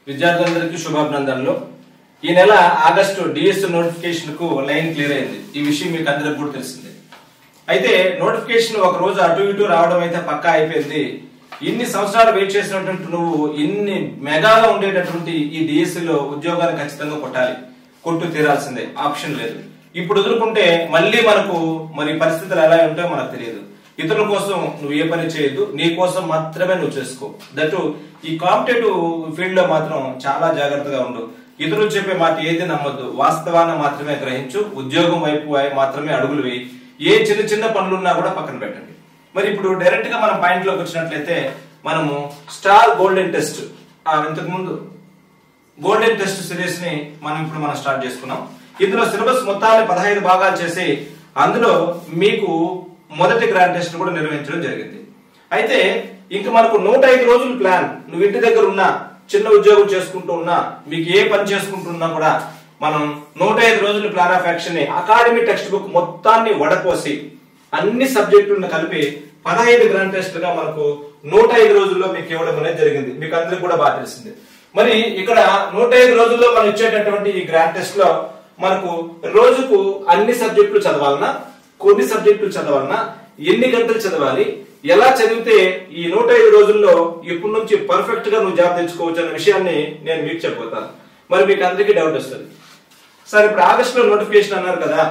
విద్యార్థులందరికీ శుభాభినందనలు ఈ నెల ఆగస్టు డిఎస్ నోటిఫికేషన్ కు లైన్ క్లియర్ అయింది ఈ విషయం మీకు అందరికి కూడా తెలిసిందే అయితే నోటిఫికేషన్ ఒక రోజు అటు ఇటు రావడం అయితే పక్కా అయిపోయింది ఇన్ని సంవత్సరాలు వెయిట్ చేసినటువంటి నువ్వు ఇన్ని మెగాగా ఉండేటటువంటి ఈ డిఎస్సి లో ఉద్యోగాన్ని ఖచ్చితంగా కొట్టాలి కొట్టు తీరాల్సిందే ఆప్షన్ లేదు ఇప్పుడు వదులుకుంటే మళ్ళీ మనకు మరి పరిస్థితులు ఎలా ఉంటాయో మనకు తెలియదు ఇతరుల కోసం నువ్వు ఏ పని చేయొద్దు నీ కోసం మాత్రమే నువ్వు చేసుకో దట్టు ఈ కాంపిటేటివ్ ఫీల్డ్ లో మాత్రం చాలా జాగ్రత్తగా ఉండు ఇతరులు చెప్పే మాట ఏది నమ్మొద్దు వాస్తవాన్ని మాత్రమే గ్రహించు ఉద్యోగం వైపు మాత్రమే అడుగులు వేయి ఏ చిన్న చిన్న పనులున్నా కూడా పక్కన పెట్టండి మరి ఇప్పుడు డైరెక్ట్ గా మనం పాయింట్ లోకి వచ్చినట్లయితే మనము స్టార్ గోల్డెన్ టెస్ట్ ఇంతకు ముందు గోల్డెన్ టెస్ట్ సిరీస్ ని మనం ఇప్పుడు మనం స్టార్ట్ చేసుకున్నాం ఇందులో సిలబస్ మొత్తాన్ని పదహైదు భాగాలు చేసి అందులో మీకు మొదటి గ్రాండ్ టెస్ట్ కూడా నిర్వహించడం జరిగింది అయితే ఇంక మనకు నూట ఐదు రోజుల ప్లాన్ నువ్వు ఇంటి దగ్గర ఉన్నా చిన్న ఉద్యోగం చేసుకుంటూ ఉన్నా మీకు ఏ పని చేసుకుంటున్నా కూడా మనం నూట ఐదు రోజుల ప్లాన్ ఆఫ్ యాక్షన్ ని అకాడమీ టెక్స్ట్ బుక్ మొత్తాన్ని వడపోసి అన్ని సబ్జెక్టులను కలిపి పదహైదు గ్రాండ్ టెస్ట్లుగా మనకు నూట ఐదు రోజుల్లో మీకు ఇవ్వడం అనేది జరిగింది మీకు అందరికి కూడా బాగా తెలిసింది మరి ఇక్కడ నూట ఐదు రోజుల్లో మనం ఇచ్చేటటువంటి ఈ గ్రాండ్ టెస్ట్ లో మనకు రోజుకు అన్ని సబ్జెక్టులు చదవాలన్నా కొన్ని సబ్జెక్టులు చదవాలన్నా ఎన్ని గంటలు చదవాలి ఎలా చదివితే ఈ నూట ఐదు రోజుల్లో ఇప్పటి నుంచి పర్ఫెక్ట్ గా నువ్వు జాబ్ తెచ్చుకోవచ్చు అనే విషయాన్ని నేను మీకు చెప్పబోతాను మరి మీకు అందరికీ డౌట్ వస్తుంది సార్ ఇప్పుడు ఆగస్ట్ లో నోటిఫికేషన్ అన్నారు కదా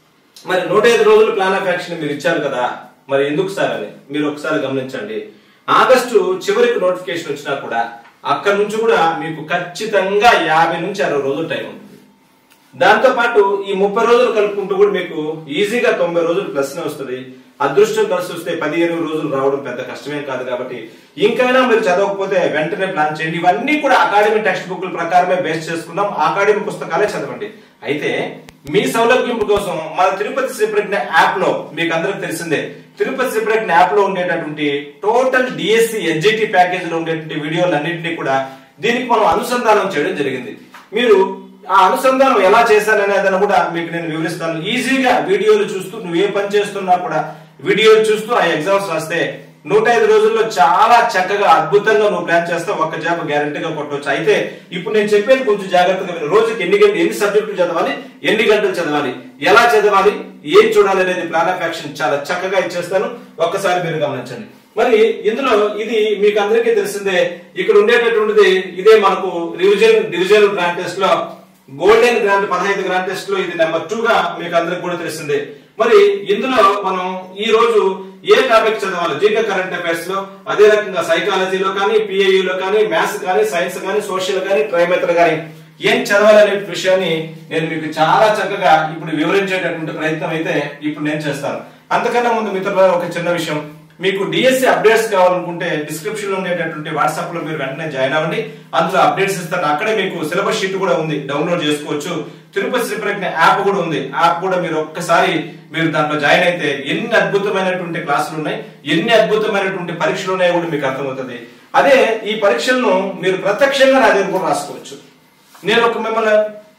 మరి నూట ఐదు రోజులు ప్లాన్ ఆఫ్ యాక్షన్ మీరు ఇచ్చారు కదా మరి ఎందుకు సార్ అని మీరు ఒకసారి గమనించండి ఆగస్టు చివరికి నోటిఫికేషన్ వచ్చినా కూడా అక్కడ నుంచి కూడా మీకు ఖచ్చితంగా యాభై నుంచి అరవై రోజులు టైం ఉంటుంది దాంతో పాటు ఈ ముప్పై రోజులు కలుపుకుంటూ కూడా మీకు ఈజీగా తొంభై రోజులు ప్లస్ వస్తుంది అదృష్టం కలిసి వస్తే పదిహేను రోజులు రావడం పెద్ద కష్టమేం కాదు కాబట్టి ఇంకైనా మీరు చదవకపోతే వెంటనే ప్లాన్ చేయండి ఇవన్నీ కూడా అకాడమీ టెక్స్ట్ బుక్ల ప్రకారమే బేస్ చేసుకున్నాం అకాడమీ పుస్తకాలే చదవండి అయితే మీ సౌలభ్యం కోసం మన తిరుపతి శ్రీప్రజ్ఞ యాప్ లో మీకు అందరికి తెలిసిందే తిరుపతి శ్రీప్రజ్ఞ యాప్ లో ఉండేటటువంటి టోటల్ డిఎస్సి ఎన్జిటి ప్యాకేజ్ లో ఉండేటువంటి వీడియోలన్నింటినీ కూడా దీనికి మనం అనుసంధానం చేయడం జరిగింది మీరు ఆ అనుసంధానం ఎలా చేశాననేదని కూడా మీకు నేను వివరిస్తాను ఈజీగా వీడియోలు చూస్తూ నువ్వు ఏ పని చేస్తున్నా కూడా వీడియోలు చూస్తూ ఆ ఎగ్జామ్స్ రాస్తే నూట ఐదు రోజుల్లో చాలా చక్కగా అద్భుతంగా నువ్వు ప్లాన్ చేస్తే ఒక్క జాబ్ గ్యారంటీగా కొట్టవచ్చు అయితే ఇప్పుడు నేను చెప్పేది కొంచెం జాగ్రత్తగా విను రోజుకి ఎన్ని గంటలు ఎన్ని సబ్జెక్టులు చదవాలి ఎన్ని గంటలు చదవాలి ఎలా చదవాలి ఏం చూడాలి అనేది ప్లాన్ ఆఫ్ యాక్షన్ చాలా చక్కగా ఇచ్చేస్తాను ఒక్కసారి మీరు గమనించండి మరి ఇందులో ఇది మీకు అందరికీ తెలిసిందే ఇక్కడ ఉండేటటువంటిది ఇదే మనకు రివిజన్ డివిజనల్ గ్రాండ్ టెస్ట్ లో గోల్డెన్ గ్రాంట్ పదహైదు గ్రాండ్ టెస్ట్ లో ఇది నెంబర్ టూ గా మీకు అందరికి కూడా తెలిసిందే మరి ఇందులో మనం ఈ రోజు ఏ టాపిక్ చదవాలి జీకే కరెంట్ అఫైర్స్ లో అదే రకంగా సైకాలజీలో కానీ PIE లో కానీ మ్యాథ్స్ కానీ సైన్స్ కానీ సోషల్ కానీ ట్రైమెథడ్ కానీ ఏం చదవాలనే విషయాన్ని నేను మీకు చాలా చక్కగా ఇప్పుడు వివరించేటటువంటి ప్రయత్నం అయితే ఇప్పుడు నేను చేస్తాను అంతకన్నా ముందు మిత్రుల ఒక చిన్న విషయం మీకు డిఎస్సి అప్డేట్స్ కావాలనుకుంటే డిస్క్రిప్షన్ లో ఉండేటటువంటి వాట్సాప్ లో మీరు వెంటనే జాయిన్ అవ్వండి అందులో అప్డేట్స్ ఇస్తాను అక్కడే మీకు సిలబస్ షీట్ కూడా ఉంది డౌన్లోడ్ చేసుకోవచ్చు తిరుపతి శ్రీప్రజ్ఞ యాప్ కూడా ఉంది యాప్ కూడా మీరు ఒక్కసారి మీరు దాంట్లో జాయిన్ అయితే ఎన్ని అద్భుతమైనటువంటి క్లాసులు ఉన్నాయి ఎన్ని అద్భుతమైనటువంటి పరీక్షలు ఉన్నాయో కూడా మీకు అర్థమవుతుంది అదే ఈ పరీక్షలను మీరు ప్రత్యక్షంగా నా దగ్గర కూడా రాసుకోవచ్చు నేను ఒక మిమ్మల్ని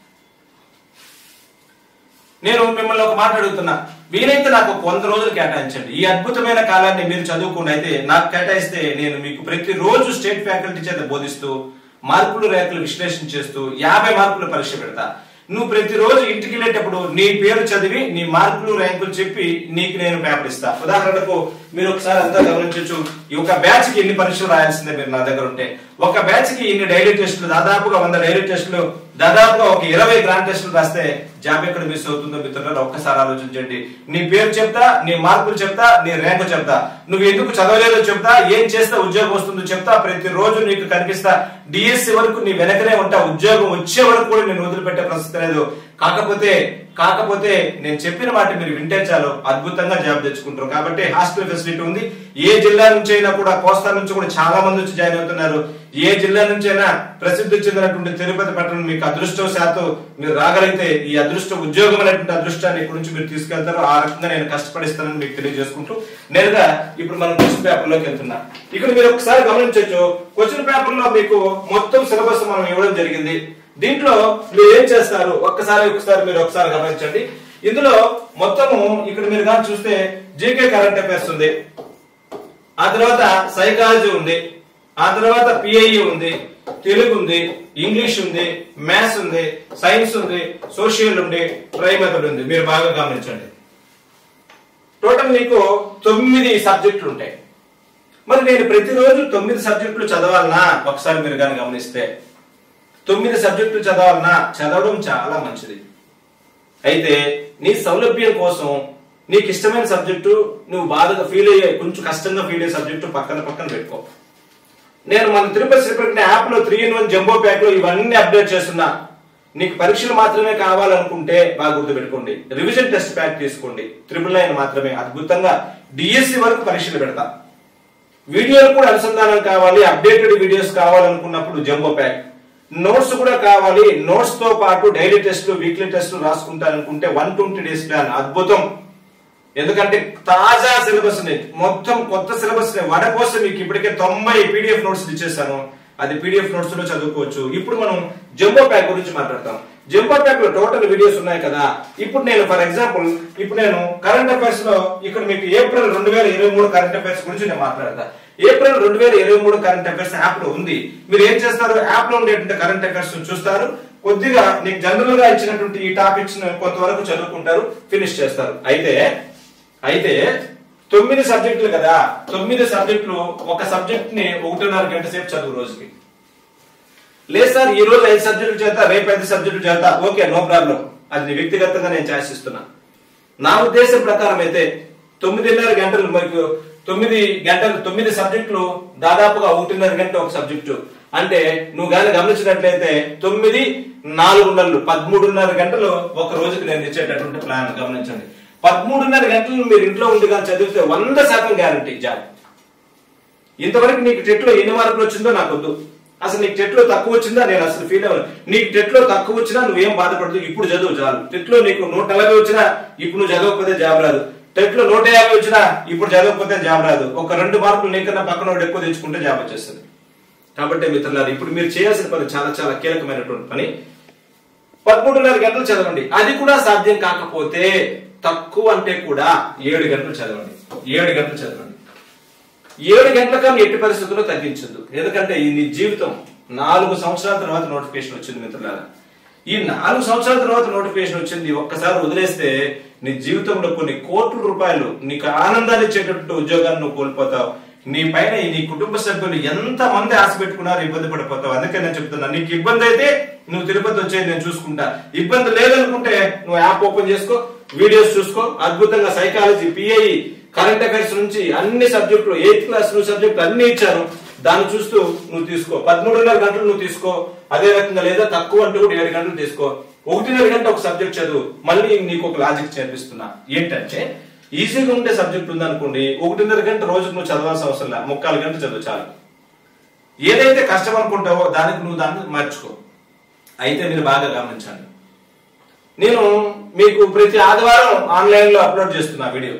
నేను మిమ్మల్ని ఒక మాట అడుగుతున్నా వీలైతే నాకు ఒక వంద రోజులు కేటాయించండి ఈ అద్భుతమైన కాలాన్ని మీరు చదువుకుని అయితే నాకు కేటాయిస్తే నేను మీకు ప్రతి రోజు స్టేట్ ఫ్యాకల్టీ చేత బోధిస్తూ మార్కులు రేఖలు విశ్లేషణ చేస్తూ యాభై మార్కుల పరీక్ష పెడతా నువ్వు ప్రతిరోజు ఇంటికి వెళ్ళేటప్పుడు నీ పేరు చదివి నీ మార్కులు ర్యాంకులు చెప్పి నీకు నేను పేపర్ ఇస్తా ఉదాహరణకు మీరు ఒకసారి అంతా గమనించవచ్చు ఈ ఒక బ్యాచ్ కి ఎన్ని పరీక్షలు రాయాల్సిందే మీరు నా దగ్గర ఉంటే ఒక బ్యాచ్ కి ఇన్ని డైలీ టెస్టులు దాదాపుగా వంద డైలీ టెస్టులు దాదాపుగా ఒక ఇరవై గ్రాండ్ టెస్టులు రాస్తే జాబ్ ఎక్కడ మిస్ అవుతుందో మిత్రులారా ఒక్కసారి ఆలోచించండి నీ పేరు చెప్తా నీ మార్కులు చెప్తా నీ ర్యాంకు చెప్తా నువ్వు ఎందుకు చదవలేదో చెప్తా ఏం చేస్తే ఉద్యోగం వస్తుందో చెప్తా ప్రతి రోజు నీకు కనిపిస్తా డిఎస్సి వరకు నీ వెనకనే ఉంటా ఉద్యోగం వచ్చే వరకు కూడా నేను వదిలిపెట్టే ప్రసక్తి లేదు కాకపోతే కాకపోతే నేను చెప్పిన మాట మీరు వింటే చాలు అద్భుతంగా జాబ్ తెచ్చుకుంటారు కాబట్టి హాస్టల్ ఫెసిలిటీ ఉంది ఏ జిల్లా నుంచి అయినా కూడా కోస్తా నుంచి కూడా చాలా మంది వచ్చి జాయిన్ అవుతున్నారు ఏ జిల్లా నుంచి అయినా ప్రసిద్ధి చెందినటువంటి తిరుపతి పట్టణం మీకు అదృష్టం శాతం మీరు రాగలిగితే ఈ అదృష్టం ఉద్యోగం అనేటువంటి అదృష్టాన్ని ఇక్కడ నుంచి మీరు తీసుకెళ్తారు ఆ రకంగా నేను కష్టపడిస్తానని మీకు తెలియజేసుకుంటూ నేరుగా ఇప్పుడు మనం క్వశ్చన్ పేపర్ లోకి వెళ్తున్నా ఇక్కడ మీరు ఒకసారి గమనించవచ్చు క్వశ్చన్ పేపర్ లో మీకు మొత్తం సిలబస్ మనం ఇవ్వడం జరిగింది దీంట్లో మీరు ఏం చేస్తారు ఒక్కసారి ఒకసారి మీరు ఒకసారి గమనించండి ఇందులో మొత్తము ఇక్కడ మీరు కానీ చూస్తే జీకే కరెంట్ అఫైర్స్ ఉంది ఆ తర్వాత సైకాలజీ ఉంది ఆ తర్వాత పిఐఈ ఉంది తెలుగు ఉంది ఇంగ్లీష్ ఉంది మ్యాథ్స్ ఉంది సైన్స్ ఉంది సోషల్ ఉంది ట్రై మెథడ్ ఉంది మీరు బాగా గమనించండి టోటల్ నీకు తొమ్మిది సబ్జెక్టులు ఉంటాయి మరి నేను ప్రతిరోజు తొమ్మిది సబ్జెక్టులు చదవాలనా ఒకసారి మీరు కానీ గమనిస్తే తొమ్మిది సబ్జెక్టులు చదవాలనా చదవడం చాలా మంచిది అయితే నీ సౌలభ్యం కోసం నీకు ఇష్టమైన సబ్జెక్టు నువ్వు బాధగా ఫీల్ అయ్యే కొంచెం కష్టంగా ఫీల్ అయ్యే సబ్జెక్టు పక్కన పక్కన పెట్టుకో నేను మన తిరుపతి శ్రీపతి యాప్ లో three in one jumbo pack లో ఇవన్నీ అప్డేట్ చేస్తున్నా నీకు పరీక్షలు మాత్రమే కావాలనుకుంటే బాగా గుర్తుపెట్టుకోండి రివిజన్ టెస్ట్ ప్యాక్ తీసుకోండి త్రిబుల్ నైన్ మాత్రమే అద్భుతంగా డిఎస్సి వరకు పరీక్షలు పెడతా వీడియోలు కూడా అనుసంధానం కావాలి అప్డేటెడ్ వీడియోస్ కావాలనుకున్నప్పుడు జంబో ప్యాక్ నోట్స్ కూడా కావాలి నోట్స్ తో పాటు డైలీ టెస్ట్ వీక్లీ టెస్ట్ రాసుకుంటారనుకుంటే వన్ ట్వంటీ డేస్ ప్లాన్ అద్భుతం ఎందుకంటే తాజా సిలబస్ ని మొత్తం కొత్త సిలబస్ ని వడపోస్తే మీకు ఇప్పటికే తొంభై పీడిఎఫ్ నోట్స్ ఇచ్చేసాను అది పీడిఎఫ్ నోట్స్ లో చదువుకోవచ్చు ఇప్పుడు మనం జంబో ప్యాక్ గురించి మాట్లాడతాం జంబో ప్యాక్ లో టోటల్ వీడియోస్ ఉన్నాయి కదా ఇప్పుడు నేను ఫర్ ఎగ్జాంపుల్ ఇప్పుడు నేను కరెంట్ అఫైర్స్ లో ఇక్కడ మీకు ఏప్రిల్ రెండు వేల ఇరవై మూడు కరెంట్ అఫైర్స్ గురించి నేను మాట్లాడతా ఏప్రిల్ రెండు వేల ఇరవై మూడు కరెంట్ అఫైర్స్ యాప్ లో ఉంది మీరు ఏం చేస్తారు యాప్ లో ఉండేటువంటి కరెంట్ అఫైర్స్ చూస్తారు కొద్దిగా నీకు జనరల్ గా ఇచ్చినటువంటి ఈ టాపిక్స్ కొంతవరకు చదువుకుంటారు ఫినిష్ చేస్తారు అయితే అయితే తొమ్మిది సబ్జెక్టులు కదా తొమ్మిది సబ్జెక్టులు ఒక సబ్జెక్ట్ ని ఒకటిన్నర గంట సేపు చదువు రోజుకి లేదు సార్ ఈ రోజు ఐదు సబ్జెక్టులు చేస్తా రేపు ఐదు సబ్జెక్టులు చేస్తా ఓకే నో ప్రాబ్లం అది నీ వ్యక్తిగతంగా నేను శాసిస్తున్నా నా ఉద్దేశం ప్రకారం అయితే తొమ్మిదిన్నర గంటలు మీకు తొమ్మిది గంటలు తొమ్మిది సబ్జెక్టులు దాదాపుగా ఒకటిన్నర గంట ఒక సబ్జెక్టు అంటే నువ్వు గాని గమనించినట్లయితే తొమ్మిది నాలుగున్నరలు పదమూడున్నర గంటలు ఒక రోజుకి నేను ఇచ్చేటటువంటి ప్లాన్ గమనించండి పదమూడున్నర గంటలు మీరు ఇంట్లో ఉండి కానీ చదివితే వంద శాతం గ్యారంటీ జాబ్ ఇంతవరకు నీకు టెట్లో ఎన్ని మార్కులు వచ్చిందో నాకు వద్దు అసలు నీకు టెట్లో తక్కువ వచ్చిందా నేను అసలు ఫీల్ అవ్వను నీకు టెట్లో తక్కువ వచ్చినా నువ్వేం బాధపడదు ఇప్పుడు చదువు చాలు టెట్లో నీకు నూట నలభై వచ్చినా ఇప్పుడు నువ్వు చదవకపోతే జాబ్ రాదు టెట్లో నూట యాభై వచ్చినా ఇప్పుడు చదవకపోతే జాబ్ రాదు ఒక రెండు మార్కులు నీకన్నా పక్కన వాడు ఎక్కువ తెచ్చుకుంటే జాబ్ వచ్చేస్తుంది కాబట్టి మిత్రులారు ఇప్పుడు మీరు చేయాల్సిన పని చాలా చాలా కీలకమైనటువంటి పని పదమూడున్నర గంటలు చదవండి అది కూడా సాధ్యం కాకపోతే తక్కువ అంటే కూడా ఏడు గంటలు చదవండి ఏడు గంటలు చదవండి ఏడు గంటల కన్నా ఎట్టి పరిస్థితుల్లో తగ్గించద్దు ఎందుకంటే ఈ నీ జీవితం నాలుగు సంవత్సరాల తర్వాత నోటిఫికేషన్ వచ్చింది మిత్రులారా ఈ నాలుగు సంవత్సరాల తర్వాత నోటిఫికేషన్ వచ్చింది ఒక్కసారి వదిలేస్తే నీ జీవితంలో కొన్ని కోట్ల రూపాయలు నీకు ఆనందాన్ని ఇచ్చేటట్టు ఉద్యోగాన్ని నువ్వు కోల్పోతావు నీ పైన ఈ నీ కుటుంబ సభ్యులు ఎంత మంది ఆశ పెట్టుకున్నారు ఇబ్బంది పడిపోతావు అందుకే నేను చెప్తున్నా నీకు ఇబ్బంది అయితే నువ్వు తిరుపతి వచ్చేది నేను చూసుకుంటా ఇబ్బంది లేదనుకుంటే నువ్వు యాప్ ఓపెన్ చేసుకో వీడియోస్ చూసుకో అద్భుతంగా సైకాలజీ పిఐ కరెంట్ అఫైర్స్ నుంచి అన్ని సబ్జెక్టులు ఎయిత్ క్లాస్ నువ్వు సబ్జెక్టులు అన్ని ఇచ్చాను దాన్ని చూస్తూ నువ్వు తీసుకో పదమూడున్నర గంటలు నువ్వు తీసుకో అదే రకంగా లేదా తక్కువ అంటే కూడా ఏడు గంటలు తీసుకో ఒకటిన్నర గంట ఒక సబ్జెక్ట్ చదువు మళ్ళీ నీకు ఒక లాజిక్ చేర్పిస్తున్నా ఏంటంటే ఈజీగా ఉండే సబ్జెక్ట్ ఉందనుకోండి ఒకటిన్నర గంట రోజుకు నువ్వు చదవాల్సిన అవసరం లేదు ముక్కాలు గంట చదువు చాలు ఏదైతే కష్టం అనుకుంటావో దానికి నువ్వు దాన్ని మార్చుకో అయితే మీరు బాగా గమనించండి నేను మీకు ప్రతి ఆదివారం ఆన్లైన్ లో అప్లోడ్ చేస్తున్నా వీడియో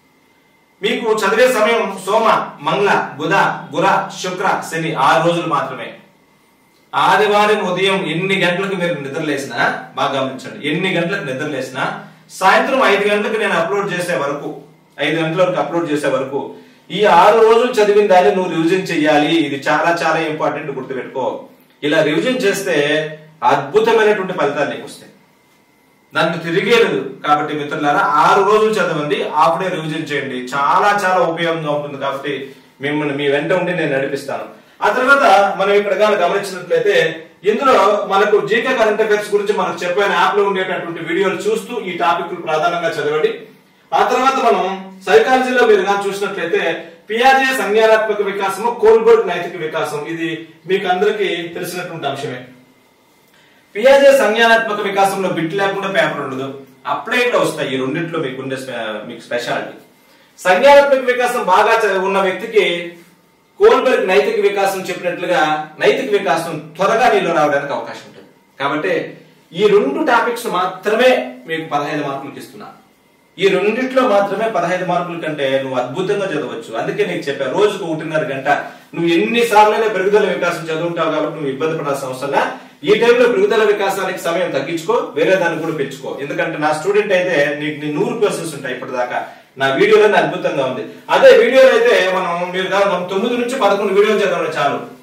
మీకు చదివే సమయం సోమ మంగళ బుధ గుర శుక్ర శని ఆరు రోజులు మాత్రమే ఆదివారం ఉదయం ఎన్ని గంటలకు మీరు నిద్రలేసినా బాగా గమనించండి ఎన్ని గంటలకు నిద్రలేసినా సాయంత్రం ఐదు గంటలకు నేను అప్లోడ్ చేసే వరకు ఐదు గంటల వరకు అప్లోడ్ చేసే వరకు ఈ ఆరు రోజులు చదివిన దాన్ని నువ్వు రివిజన్ చెయ్యాలి ఇది చాలా చాలా ఇంపార్టెంట్ గుర్తుపెట్టుకో ఇలా రివిజన్ చేస్తే అద్భుతమైనటువంటి ఫలితాలు నీకు వస్తాయి దాన్ని తిరిగేలేదు కాబట్టి మిత్రులారా ఆరు రోజులు చదవండి హాఫ్ డే రివిజన్ చేయండి చాలా చాలా ఉపయోగంగా ఉంటుంది కాబట్టి మిమ్మల్ని మీ వెంట ఉండి నేను నడిపిస్తాను ఆ తర్వాత మనం ఇక్కడ కానీ గమనించినట్లయితే ఇందులో మనకు జీకే కరెంట్ అఫైర్స్ గురించి మనకు చెప్పిన యాప్ లో ఉండేటటువంటి వీడియోలు చూస్తూ ఈ టాపిక్ ప్రధానంగా చదవండి ఆ తర్వాత మనం సైకాలజీలో మీరు కానీ చూసినట్లయితే పియాజే సంజ్ఞానాత్మక వికాసము కోల్బర్గ్ నైతిక వికాసం ఇది మీకు అందరికీ తెలిసినటువంటి అంశమే పియాజే సంజ్ఞానాత్మక వికాసంలో బిట్ లేకుండా పేపర్ ఉండదు అప్లైడ్ లో వస్తాయి ఈ రెండింటిలో మీకు ఉండే స్పె- మీకు స్పెషాలిటీ సంజ్ఞానాత్మక వికాసం బాగా చదివి ఉన్న వ్యక్తికి కోల్బర్గ్ నైతిక వికాసం చెప్పినట్లుగా నైతిక వికాసం త్వరగా నీలో రావడానికి అవకాశం ఉంటుంది కాబట్టి ఈ రెండు టాపిక్స్ మాత్రమే మీకు పదహైదు మార్కులకి ఇస్తున్నా ఈ రెండిట్లో మాత్రమే పదహైదు మార్కుల కంటే నువ్వు అద్భుతంగా చదవచ్చు అందుకే నీకు చెప్పా రోజుకు ఒకటిన్నర గంట నువ్వు ఎన్ని సార్లైనా పెరుగుదల వికాసం చదువుంటావు కాబట్టి నువ్వు ఇబ్బంది పడాల్సిన అవసరం లే. ఈ టైంలో పెరుగుదల వికాసానికి సమయం తగ్గించుకో వేరే దాన్ని కూడా పెంచుకో ఎందుకంటే నా స్టూడెంట్ అయితే నీకు నీ నూరు క్వశ్చన్స్ ఉంటాయి ఇప్పటిదాకా నా వీడియోలోనే అద్భుతంగా ఉంది అదే వీడియోలో అయితే మనం మీరు కాదు మనం తొమ్మిది నుంచి పదకొండు వీడియోలు చదవడం చాలు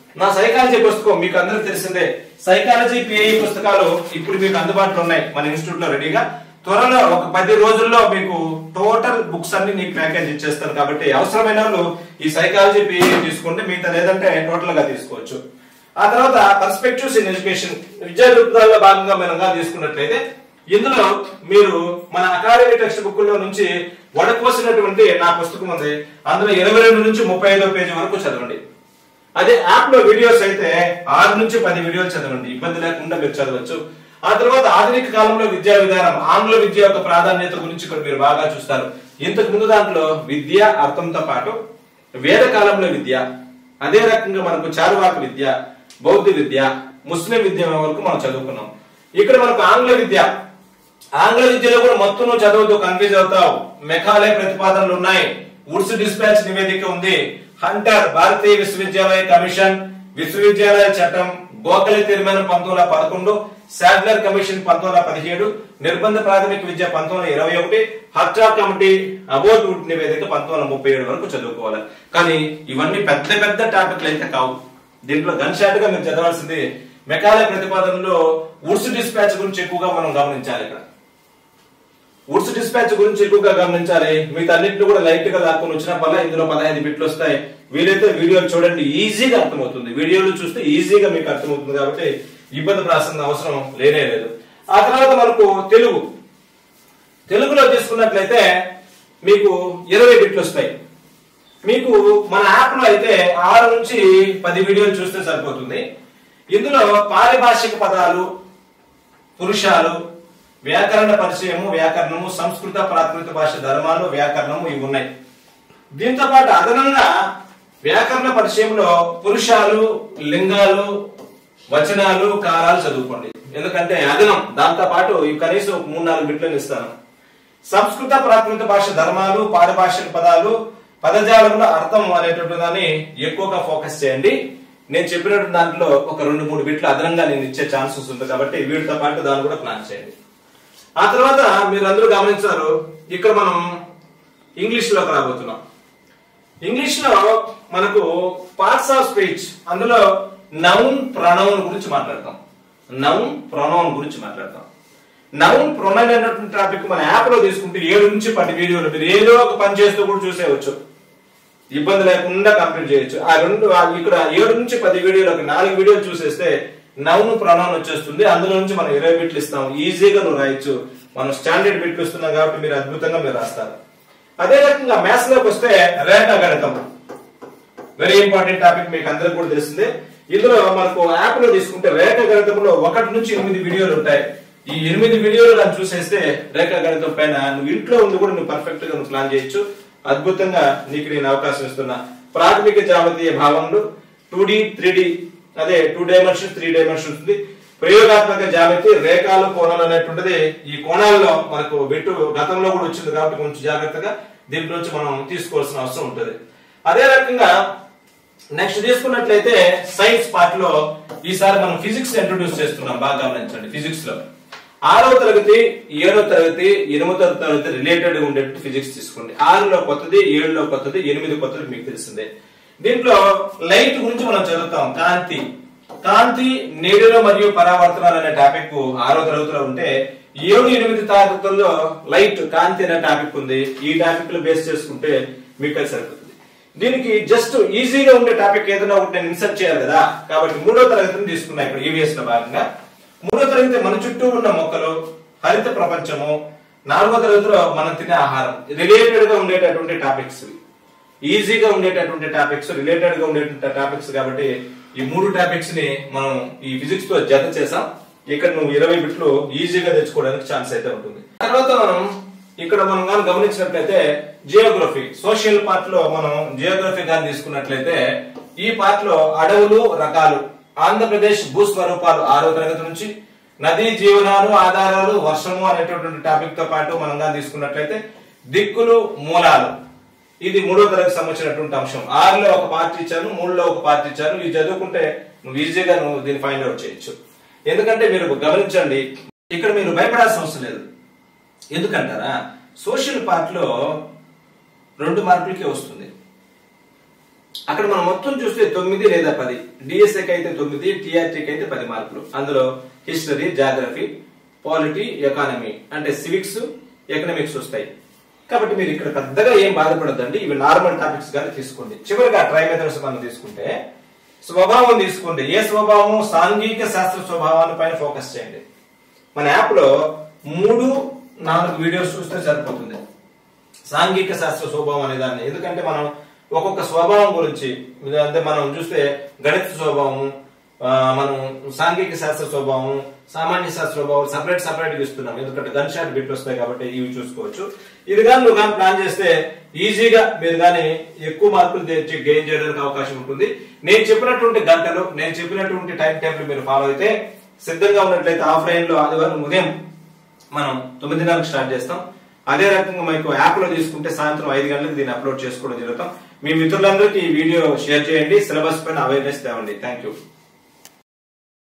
నా సైకాలజీ పుస్తకం మీకు అందరికి తెలిసిందే సైకాలజీ పిఐ పుస్తకాలు ఇప్పుడు మీకు అందుబాటులో ఉన్నాయి మన ఇన్స్టిట్యూట్ లో రెడీగా త్వరలో ఒక పది రోజుల్లో మీకు టోటల్ బుక్స్ అన్ని నీకు ప్యాకేజ్ ఇచ్చేస్తాను కాబట్టి అవసరమైన వాళ్ళు ఈ సైకాలజీ పిఐ తీసుకుంటే మిగతా లేదంటే టోటల్ గా తీసుకోవచ్చు ఆ తర్వాత పర్స్పెక్టివ్స్ ఇన్ ఎడ్యుకేషన్ విద్యా దృక్పథాల్లో భాగంగా మనం తీసుకున్నట్లయితే ఇందులో మీరు మన అకాడమీ టెక్స్ట్ బుక్ లో నుంచి వడపోసినటువంటి నా పుస్తకం ఉంది అందులో ఇరవై రెండు నుంచి ముప్పై ఐదో పేజీ వరకు చదవండి అదే యాప్ లో వీడియోస్ అయితే ఆరు నుంచి పది వీడియోలు చదవండి ఇబ్బంది లేకుండా మీరు చదవచ్చు ఆ తర్వాత ఆధునిక కాలంలో విద్యా విధానం ఆంగ్ల విద్య యొక్క ప్రాధాన్యత గురించి ఇక్కడ మీరు బాగా చూస్తారు ఇంతకు ముందు దాంట్లో విద్య అర్థంతో పాటు వేద కాలంలో విద్య అదే రకంగా మనకు చారువాక విద్య బౌద్ధ విద్య ముస్లిం విద్య వరకు మనం చదువుకున్నాం ఇక్కడ మనకు ఆంగ్ల విద్య ఆంగ్ల విద్యలో కూడా మొత్తం నువ్వు చదువుతూ కన్ఫ్యూజ్ అవుతావు మెకాలే ప్రతిపాదనలు ఉన్నాయి వుడ్స్ డిస్పాచ్ నివేదిక ఉంది హంటర్ భారతీయ విశ్వవిద్యాలయ కమిషన్ విశ్వవిద్యాలయ చట్టం గోఖలే తీర్మానం పంతొమ్మిది వందల పదకొండు శాడ్లర్ కమిషన్ పంతొమ్మిది వందల పదిహేడు నిర్బంధ ప్రాథమిక విద్య పంతొమ్మిది వందల ఇరవై ఒకటి హర్టా కమిటీ అబోట్ వుడ్ నివేదిక పంతొమ్మిది వందల ముప్పై ఏడు వరకు చదువుకోవాలి కానీ ఇవన్నీ పెద్ద పెద్ద టాపిక్లు అయితే కావు దీంట్లో గన్ షాట్ గా మీరు చదవాల్సింది మెకాలే ప్రతిపాదనలో వుడ్స్ డిస్పాచ్ గురించి ఎక్కువగా మనం గమనించాలి ఇక్కడ వుడ్స్ డిస్పాచ్ గురించి ఎక్కువగా గమనించాలి మిగతా అన్నింటిని కూడా లైట్ గా దాక్కుని వచ్చిన వల్ల ఇందులో పదహైదు బిట్లు వస్తాయి వీలైతే వీడియోలు చూడండి ఈజీగా అర్థమవుతుంది వీడియోలు చూస్తే ఈజీగా మీకు అర్థమవుతుంది కాబట్టి ఇబ్బంది పడాల్సిన అవసరం లేనే లేదు ఆ తర్వాత మనకు తెలుగు తెలుగులో తీసుకున్నట్లయితే మీకు ఇరవై బిట్లు వస్తాయి మీకు మన యాప్ లో అయితే ఆరు నుంచి పది వీడియోలు చూస్తే సరిపోతుంది ఇందులో పారిభాషిక పదాలు పురుషాలు వ్యాకరణ పరిచయము వ్యాకరణము సంస్కృత ప్రాకృత భాష ధర్మాలు వ్యాకరణము ఇవి ఉన్నాయి దీంతో పాటు అదనంగా వ్యాకరణ పరిచయంలో పురుషాలు లింగాలు వచనాలు కాలాలు చదువుకోండి ఎందుకంటే అదనం దాంతో పాటు ఈ కనీసం ఒక మూడు నాలుగు బిట్లను ఇస్తాను సంస్కృత ప్రాకృత భాష ధర్మాలు పారిభాషిక పదాలు పదజాలంలో అర్థం అనేటువంటి దాన్ని ఎక్కువగా ఫోకస్ చేయండి నేను చెప్పినటువంటి దాంట్లో ఒక రెండు మూడు బిట్లు అదనంగా నేను ఇచ్చే ఛాన్సెస్ ఉంది కాబట్టి వీటితో పాటు దాన్ని కూడా ప్లాన్ చేయండి ఆ తర్వాత మీరు అందరూ గమనించారు ఇక్కడ మనం ఇంగ్లీష్ లోకి రాబోతున్నాం ఇంగ్లీష్ లో మనకు పార్ట్స్ ఆఫ్ స్పీచ్ అందులో నౌన్ ప్రొనౌన్ గురించి మాట్లాడతాం నౌన్ ప్రొనౌన్ గురించి మాట్లాడతాం నౌన్ ప్రొనౌన్ అనేటువంటి టాపిక్ మన యాప్ లో తీసుకుంటే ఏడు నుంచి పది వీడియోలు మీరు ఏదో ఒక పని చేస్తూ కూడా చూసేయచ్చు ఇబ్బంది లేకుండా కంప్లీట్ చేయొచ్చు ఆ రెండు ఆ ఇక్కడ ఏడు నుంచి పది వీడియోలు ఒక నాలుగు వీడియోలు చూసేస్తే నౌన్ ప్రొనౌన్ వచ్చేస్తుంది అందులో నుంచి మనం ఇరవై బిట్లు ఇస్తాం ఈజీగా నువ్వు రాయొచ్చు మనం స్టాండర్డ్ బిట్లు ఇస్తున్నాం కాబట్టి మీరు అద్భుతంగా మీరు రాస్తారు అదే రకంగా మ్యాథ్స్ లోకి వస్తే రేఖ గణితం వెరీ ఇంపార్టెంట్ టాపిక్ మీకు అందరికి కూడా తెలిసిందే ఇందులో మనకు యాప్ లో తీసుకుంటే రేఖ గణితంలో ఒకటి నుంచి ఎనిమిది వీడియోలు ఉంటాయి ఈ ఎనిమిది వీడియోలు కానీ చూసేస్తే రేఖ గణితం పైన నువ్వు ఇంట్లో ఉండి కూడా నువ్వు పర్ఫెక్ట్ గా నువ్వు ప్లాన్ చేయొచ్చు అద్భుతంగా నీకు నేను అవకాశం ఇస్తున్నా ప్రాథమిక జాతీయ భావనలు టూ డి త్రీ డి అదే టూ డైమెన్షన్స్ త్రీ డైమెన్షన్స్ ఉంది ప్రయోగాత్మక జామెతి రేఖాలు కోణాలు అనేటువంటిది ఈ కోణాల్లో మనకు బిట్టు గతంలో కూడా వచ్చింది కాబట్టి కొంచెం జాగ్రత్తగా దీంట్లో నుంచి మనం తీసుకోవాల్సిన అవసరం ఉంటుంది అదే రకంగా నెక్స్ట్ తీసుకున్నట్లయితే సైన్స్ పార్ట్ లో ఈసారి మనం ఫిజిక్స్ ఇంట్రొడ్యూస్ చేస్తున్నాం బాగా గమనించండి ఫిజిక్స్ లో ఆరవ తరగతి ఏడవ తరగతి ఎనిమిదవ తరగతి రిలేటెడ్ ఉండేట్టు ఫిజిక్స్ తీసుకోండి ఆరులో కొత్తది ఏడులో కొత్తది ఎనిమిది కొత్తది మీకు తెలిసిందే దీంట్లో లైట్ గురించి మనం చదువుతాం కాంతి కాంతి నీడలు మరియు పరావర్తనాలు అనే టాపిక్ ఆరో తరగతిలో ఉంటే ఏడు ఎనిమిది తరగతుల్లో లైట్ కాంతి అనే టాపిక్ ఉంది ఈ టాపిక్ లో బేస్ చేసుకుంటే మీకు అది సరిపోతుంది దీనికి జస్ట్ ఈజీగా ఉండే టాపిక్ ఏదైనా ఒకటి నేను ఇన్సర్ట్ చేయాలి కదా కాబట్టి మూడో తరగతిని తీసుకున్నా ఇక్కడ ఈవీఎస్ లో భాగంగా మూడో తరగతి మన చుట్టూ ఉన్న మొక్కలు హరిత ప్రపంచము నాలుగో తరగతిలో మనం తినే ఆహారం రిలేటెడ్ గా ఉండేటటువంటి టాపిక్స్ ఇవి ఈజీగా ఉండేటటువంటి టాపిక్స్ రిలేటెడ్ గా ఉండేటువంటి టాపిక్స్ కాబట్టి ఈ మూడు టాపిక్స్ ని మనం ఈ ఫిజిక్స్ తో జత చేసాం ఇక్కడ నువ్వు ఇరవై బిట్లు ఈజీగా తెచ్చుకోవడానికి ఛాన్స్ అయితే ఉంటుంది తర్వాత మనం ఇక్కడ మనం కానీ గమనించినట్లయితే జియోగ్రఫీ సోషల్ పార్ట్ లో మనం జియోగ్రఫీ కానీ తీసుకున్నట్లయితే ఈ పార్ట్ లో అడవులు రకాలు ఆంధ్రప్రదేశ్ భూస్వరూపాలు ఆరో తరగతి నుంచి నదీ జీవనాలు ఆధారాలు వర్షము అనేటటువంటి టాపిక్ తో పాటు మనం కానీ తీసుకున్నట్లయితే దిక్కులు మూలాలు ఇది మూడో తరగతి సంబంధించినటువంటి అంశం ఆరులో ఒక పార్ట్ ఇచ్చాను మూడులో ఒక పార్ట్ ఇచ్చాను ఇది చదువుకుంటే నువ్వు ఈజీగా నువ్వు దీన్ని ఫైండ్ అవుట్ చేయొచ్చు ఎందుకంటే మీరు గమనించండి ఇక్కడ మీరు భయపడాల్సిన అవసరం లేదు ఎందుకంటారా సోషల్ పార్ట్ లో రెండు మార్కులకే వస్తుంది అక్కడ మనం మొత్తం చూస్తే తొమ్మిది లేదా పది డిఎస్ఏకి అయితే తొమ్మిది టీఆర్టీకి అయితే పది మార్కులు అందులో హిస్టరీ జాగ్రఫీ పాలిటీ ఎకానమీ అంటే సివిక్స్ ఎకనామిక్స్ వస్తాయి కాబట్టి మీరు ఇక్కడ పెద్దగా ఏం బాధపడద్దండి ఇవి నార్మల్ టాపిక్స్ గానే తీసుకోండి చివరిగా ట్రై మెథడ్స్ మనం తీసుకుంటే స్వభావం తీసుకోండి ఏ స్వభావం సాంఘిక శాస్త్ర స్వభావాన్ని పైన ఫోకస్ చేయండి మన యాప్ లో మూడు నాలుగు వీడియోస్ చూస్తే సరిపోతుంది సాంఘిక శాస్త్ర స్వభావం అనే దాన్ని ఎందుకంటే మనం ఒక్కొక్క స్వభావం గురించి అంటే మనం చూస్తే గణిత స్వభావం ఆ, మనం సాంఘిక శాస్త్ర స్వభావం సామాన్య శాస్త్ర స్వభావం సపరేట్ సపరేట్ ఇస్తున్నాం ఎందుకంటే గన్ షాట్ బిట్ వస్తాయి కాబట్టి ఇవి చూసుకోవచ్చు ఇది కానీ నువ్వు కానీ ప్లాన్ చేస్తే ఈజీగా మీరు కానీ ఎక్కువ మార్కులు తెచ్చి గెయిన్ చేయడానికి అవకాశం ఉంటుంది నేను చెప్పినటువంటి గంటలు నేను చెప్పినటువంటి టైం టేబుల్ మీరు ఫాలో అయితే సిద్ధంగా ఉన్నట్లయితే ఆఫ్లైన్ లో ఆదివారం ఉదయం మనం తొమ్మిదిన్నరకు స్టార్ట్ చేస్తాం అదే రకంగా మీకు యాప్ లో తీసుకుంటే సాయంత్రం ఐదు గంటలకు దీన్ని అప్లోడ్ చేసుకోవడం జరుగుతాం మీ మిత్రులందరికీ ఈ వీడియో షేర్ చేయండి సిలబస్ పైన అవేర్నెస్ తేవండి థ్యాంక్ యూ